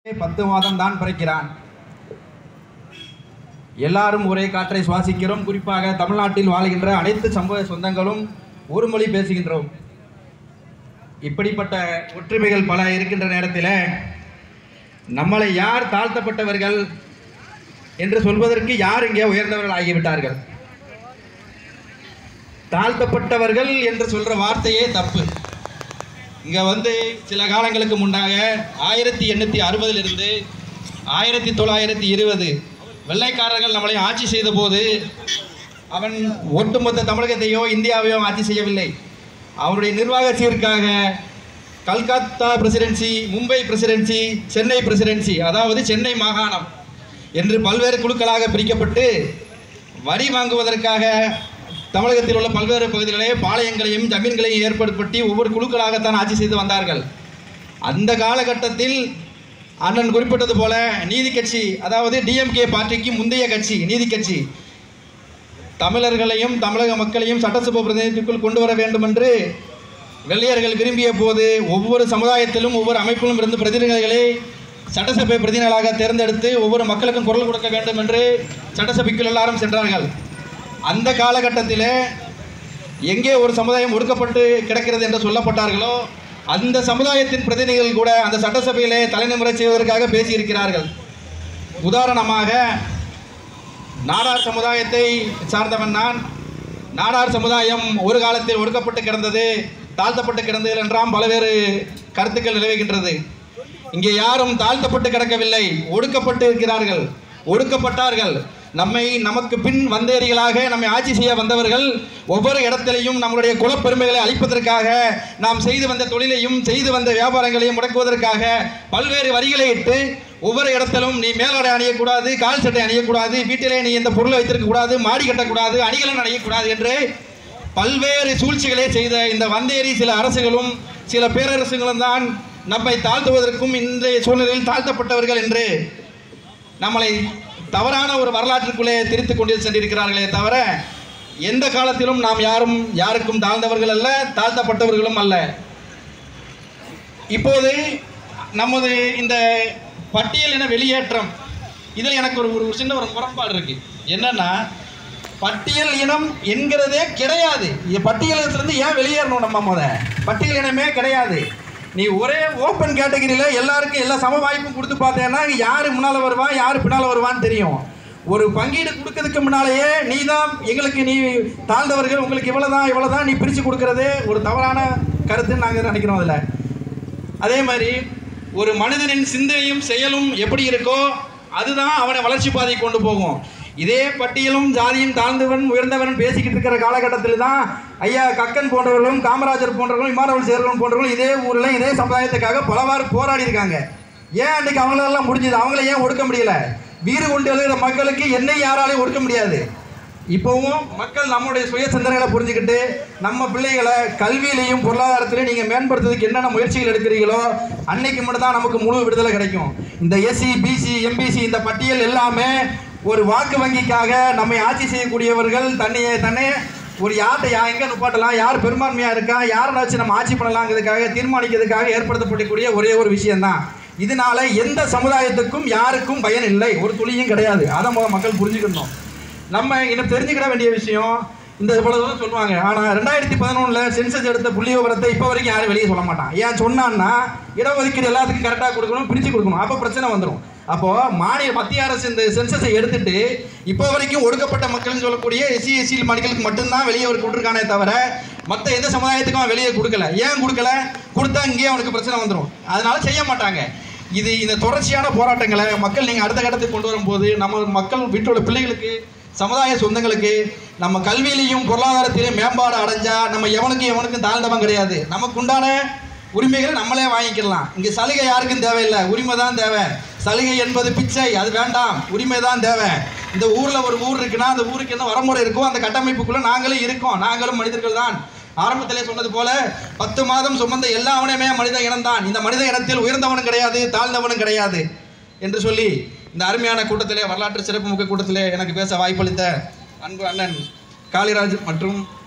பத்து மாதம் தான் பிறக்கிறான் எல்லாரும் ஒரே காற்றை சுவாசிக்கிறோம் குறிப்பாக தமிழ்நாட்டில் வாழ்கின்ற அனைத்து சமூக சொந்தங்களும் ஒரு மொழி பேசுகின்றோம் இப்படிப்பட்ட ஒற்றுமைகள் பல இருக்கின்ற நேரத்தில் நம்மளை யார் தாழ்த்தப்பட்டவர்கள் என்று சொல்வதற்கு யார் இங்கே உயர்ந்தவர்கள் ஆகிவிட்டார்கள் தாழ்த்தப்பட்டவர்கள் என்று சொல்ற வார்த்தையே தப்பு இங்க வந்து சில காலங்களுக்கு முன்னாக ஆயிரத்தி எண்ணூற்றி அறுபதிலிருந்து ஆயிரத்தி தொள்ளாயிரத்தி இருபது வெள்ளைக்காரர்கள் நம்மளை ஆட்சி செய்த போது அவன் ஒட்டுமொத்த தமிழகத்தையோ இந்தியாவையோ ஆட்சி செய்யவில்லை அவனுடைய நிர்வாக சீர்காக Calcutta presidency Mumbai presidency Chennai presidency அதாவது சென்னை மாகாணம் என்று பல்வேறு குழுக்களாக பிரிக்கப்பட்டு வரி வாங்குவதற்காக தமிழகத்தில் உள்ள பல்வேறு பகுதிகளிலே பாளையங்களையும் ஜமீன்களையும் ஏற்படுத்தி ஒவ்வொரு குழுக்களாகத்தான் ஆட்சி செய்து வந்தார்கள் அந்த காலகட்டத்தில் அண்ணன் குறிப்பிட்டது போல நீதி கட்சி அதாவது டிஎம்கே பார்ட்டிக்கு முந்தைய கட்சி நீதி கட்சி தமிழர்களையும் தமிழக மக்களையும் சட்டசபை பிரதிநிதித்துக்குள் கொண்டு வர வேண்டும் என்று வெள்ளையர்கள் விரும்பிய போது ஒவ்வொரு சமுதாயத்திலும் ஒவ்வொரு அமைப்பிலும் இருந்து பிரதிநிதிகளை சட்டசபை பிரதிநிதிகளாக தேர்ந்தெடுத்து ஒவ்வொரு மக்களுக்கும் குரல் கொடுக்க வேண்டும் என்று சட்டசபைக்குள் எல்லாரும் சென்றார்கள் அந்த காலகட்டத்தில் எங்கே ஒரு சமுதாயம் ஒடுக்கப்பட்டு கிடக்கிறது என்று சொல்லப்பட்டார்களோ அந்த சமுதாயத்தின் பிரதிநிதிகள் கூட அந்த சட்டசபையிலே தலைநிமுறை செய்வதற்காக பேசியிருக்கிறார்கள் உதாரணமாக நாடார் சமுதாயத்தை சார்ந்தவன் நான் நாடார் சமுதாயம் ஒரு காலத்தில் ஒடுக்கப்பட்டு கிடந்தது தாழ்த்தப்பட்டு கிடந்தது என்றாம் பல்வேறு கருத்துக்கள் நிலவுகின்றது இங்கே யாரும் தாழ்த்தப்பட்டு கிடக்கவில்லை ஒடுக்கப்பட்டு இருக்கிறார்கள் ஒடுக்கப்பட்டார்கள் நம்மை நமக்கு பின் வந்தேரிகளாக நம்மை ஆட்சி செய்ய வந்தவர்கள் ஒவ்வொரு இடத்திலையும் நம்மளுடைய குலப்பெருமைகளை அளிப்பதற்காக நாம் செய்து வந்த தொழிலையும் செய்து வந்த வியாபாரங்களையும் முடக்குவதற்காக பல்வேறு வரிகளை இட்டு ஒவ்வொரு இடத்திலும் நீ மேலாடை அணியக்கூடாது கால் சட்டை அணியக்கூடாது வீட்டிலே நீ இந்த பொருளை வைத்திருக்கக்கூடாது மாடி கட்டக்கூடாது அணிகலன் அணியக்கூடாது என்று பல்வேறு சூழ்ச்சிகளை செய்த இந்த வந்தேரி சில அரசுகளும் சில பேரரசுகளும் தான் நம்மை தாழ்த்துவதற்கும் இன்றைய சூழ்நிலையில் தாழ்த்தப்பட்டவர்கள் என்று நம்மளை தவறான ஒரு வரலாற்றுக்குள்ளே திரித்து கொண்டு சென்றிருக்கிறார்களே தவிர எந்த காலத்திலும் நாம் யாரும் யாருக்கும் தாழ்ந்தவர்கள் அல்ல தாழ்த்தப்பட்டவர்களும் அல்ல இப்போது நமது இந்த பட்டியல் என வெளியேற்றம் இதில் எனக்கு ஒரு ஒரு சின்ன ஒரு முரண்பாடு இருக்கு என்னன்னா பட்டியல் இனம் என்கிறதே கிடையாது இ- பட்டியலினத்திலிருந்து ஏன் வெளியேறணும் நம்ம முத பட்டியல் இனமே கிடையாது நீ ஒரே ஓப்பன் கேட்டகரியில் எல்லாருக்கும் எல்லா சம வாய்ப்பும் கொடுத்து பார்த்தேன்னா யார் முன்னால் வருவான் யார் பின்னால் வருவான்னு தெரியும் ஒரு பங்கீடு கொடுக்கறதுக்கு முன்னாலேயே நீ தான் எங்களுக்கு நீ தாழ்ந்தவர்கள் உங்களுக்கு இவ்வளோதான் இவ்வளோதான் நீ பிரித்து கொடுக்கறது ஒரு தவறான கருத்துன்னு நாங்கள் நினைக்கிறோம் அதில் அதே மாதிரி ஒரு மனிதனின் சிந்தனையும் செயலும் எப்படி இருக்கோ அதுதான் அவனை வளர்ச்சி பாதைக்கு கொண்டு போகும் இதே பட்டியலும் ஜாதியும் தாழ்ந்தவன் உயர்ந்தவன் பேசிக்கிட்டு இருக்கிற காலகட்டத்தில் தான் ஐயா கக்கன் போன்றவர்களும் காமராஜர் போன்றவர்களும் இமாரவல் சேர்வன் போன்றவர்களும் இதே ஊரில் இதே சமுதாயத்துக்காக பலவாறு போராடி இருக்காங்க ஏன் அன்றைக்கு அவங்களெல்லாம் முடிஞ்சது அவங்கள ஏன் ஒடுக்க முடியல வீறு கொண்டு எழுதுகிற மக்களுக்கு என்னை யாராலையும் ஒடுக்க முடியாது இப்போவும் மக்கள் நம்முடைய சுய சிந்தனைகளை புரிஞ்சுக்கிட்டு நம்ம பிள்ளைகளை கல்வியிலையும் பொருளாதாரத்திலையும் நீங்கள் மேம்படுத்துறதுக்கு என்னென்ன முயற்சிகள் எடுக்கிறீங்களோ அன்னைக்கு மட்டும் தான் நமக்கு முழு விடுதலை கிடைக்கும் இந்த எஸ்சி பிசி எம்பிசி இந்த பட்டியல் எல்லாமே ஒரு வாக்கு வங்கிக்காக நம்மை ஆட்சி செய்யக்கூடியவர்கள் தன்னையே தன்னை ஒரு யார்கிட்ட யா எங்கே நுப்பாட்டலாம் யார் பெரும்பான்மையாக இருக்கா யாரை வச்சு நம்ம ஆட்சி பண்ணலாங்கிறதுக்காக தீர்மானிக்கிறதுக்காக ஏற்படுத்தப்படக்கூடிய ஒரே ஒரு விஷயம்தான் இதனால எந்த சமுதாயத்துக்கும் யாருக்கும் பயன் இல்லை ஒரு துளியும் கிடையாது அதை முதல் மக்கள் புரிஞ்சுக்கணும் நம்ம இன்னும் தெரிஞ்சுக்கிட வேண்டிய விஷயம் இந்த இவ்வளவு தூரம் சொல்லுவாங்க ஆனால் ரெண்டாயிரத்தி பதினொன்றில் சென்சஸ் எடுத்த புள்ளி விவரத்தை இப்போ வரைக்கும் யாரும் வெளியே சொல்ல மாட்டான் ஏன் சொன்னான்னா இடஒதுக்கீடு எல்லாத்துக்கும் கரெக்டாக கொடுக்கணும் பிரித்து கொடுக்கணும் அப்போ பிரச்சனை வந்துடும் அப்போது மாநில மத்திய அரசு இந்த சென்சஸை எடுத்துட்டு இப்போ வரைக்கும் ஒடுக்கப்பட்ட மக்கள்னு சொல்லக்கூடிய எஸ்சி எஸ்சி மக்களுக்கு மட்டும்தான் வெளியே அவர் கொடுத்துருக்கானே தவிர மற்ற எந்த சமுதாயத்துக்கும் அவன் வெளியே கொடுக்கல ஏன் கொடுக்கல கொடுத்தா இங்கேயே அவனுக்கு பிரச்சனை வந்துடும் அதனால செய்ய மாட்டாங்க இது இந்த தொடர்ச்சியான போராட்டங்களை மக்கள் நீங்கள் அடுத்த கட்டத்துக்கு கொண்டு வரும்போது நம்ம மக்கள் வீட்டோட பிள்ளைகளுக்கு சமுதாய சொந்தங்களுக்கு நம்ம கல்வியிலையும் பொருளாதாரத்திலையும் மேம்பாடு அடைஞ்சா நம்ம எவனுக்கும் எவனுக்கும் தாழ்ந்தவன் கிடையாது நமக்கு உண்டான உரிமைகளை நம்மளே வாங்கிக்கலாம் இங்கே சலுகை யாருக்கும் தேவையில்லை உரிமை தான் தேவை சலுகை என்பது பிச்சை அது வேண்டாம் உரிமை தான் தேவை இந்த ஊரில் ஒரு ஊர் இருக்குன்னா அந்த ஊருக்கு என்ன வரமுறை இருக்கோ அந்த கட்டமைப்புக்குள்ளே நாங்களும் இருக்கோம் நாங்களும் மனிதர்கள் தான் ஆரம்பத்திலே சொன்னது போல பத்து மாதம் சுமந்த எல்லாவனுமே மனித இனம்தான் இந்த மனித இனத்தில் உயர்ந்தவனும் கிடையாது தாழ்ந்தவனும் கிடையாது என்று சொல்லி இந்த அருமையான கூட்டத்திலே வரலாற்று சிறப்புமிக்க கூட்டத்திலே எனக்கு பேச வாய்ப்பளித்த அன்பு அண்ணன் காளிராஜ் மற்றும்